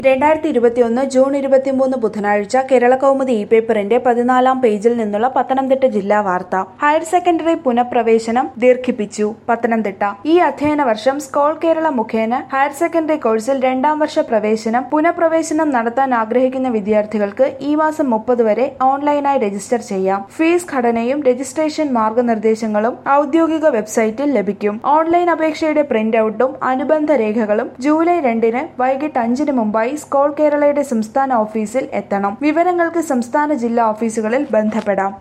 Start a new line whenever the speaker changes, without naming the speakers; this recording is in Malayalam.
രണ്ടായിരത്തി ഇരുപത്തിയൊന്ന് ജൂൺ ഇരുപത്തിമൂന്ന് ബുധനാഴ്ച കേരള കൗമുദി ഇ പേപ്പറിന്റെ പതിനാലാം പേജിൽ നിന്നുള്ള പത്തനംതിട്ട ജില്ലാ വാർത്ത ഹയർ സെക്കൻഡറി പുനഃപ്രവേശനം ദീർഘിപ്പിച്ചു പത്തനംതിട്ട ഈ അധ്യയന വർഷം സ്കോൾ കേരള മുഖേന ഹയർ സെക്കൻഡറി കോഴ്സിൽ രണ്ടാം വർഷ പ്രവേശനം പുനഃപ്രവേശനം നടത്താൻ ആഗ്രഹിക്കുന്ന വിദ്യാർത്ഥികൾക്ക് ഈ മാസം മുപ്പത് വരെ ഓൺലൈനായി രജിസ്റ്റർ ചെയ്യാം ഫീസ് ഘടനയും രജിസ്ട്രേഷൻ മാർഗനിർദ്ദേശങ്ങളും ഔദ്യോഗിക വെബ്സൈറ്റിൽ ലഭിക്കും ഓൺലൈൻ അപേക്ഷയുടെ പ്രിന്റ് ഔട്ടും അനുബന്ധ രേഖകളും ജൂലൈ രണ്ടിന് വൈകിട്ട് അഞ്ചിന് മുമ്പായി സ്കോൾ കേരളയുടെ സംസ്ഥാന ഓഫീസിൽ എത്തണം വിവരങ്ങൾക്ക് സംസ്ഥാന ജില്ലാ ഓഫീസുകളിൽ ബന്ധപ്പെടാം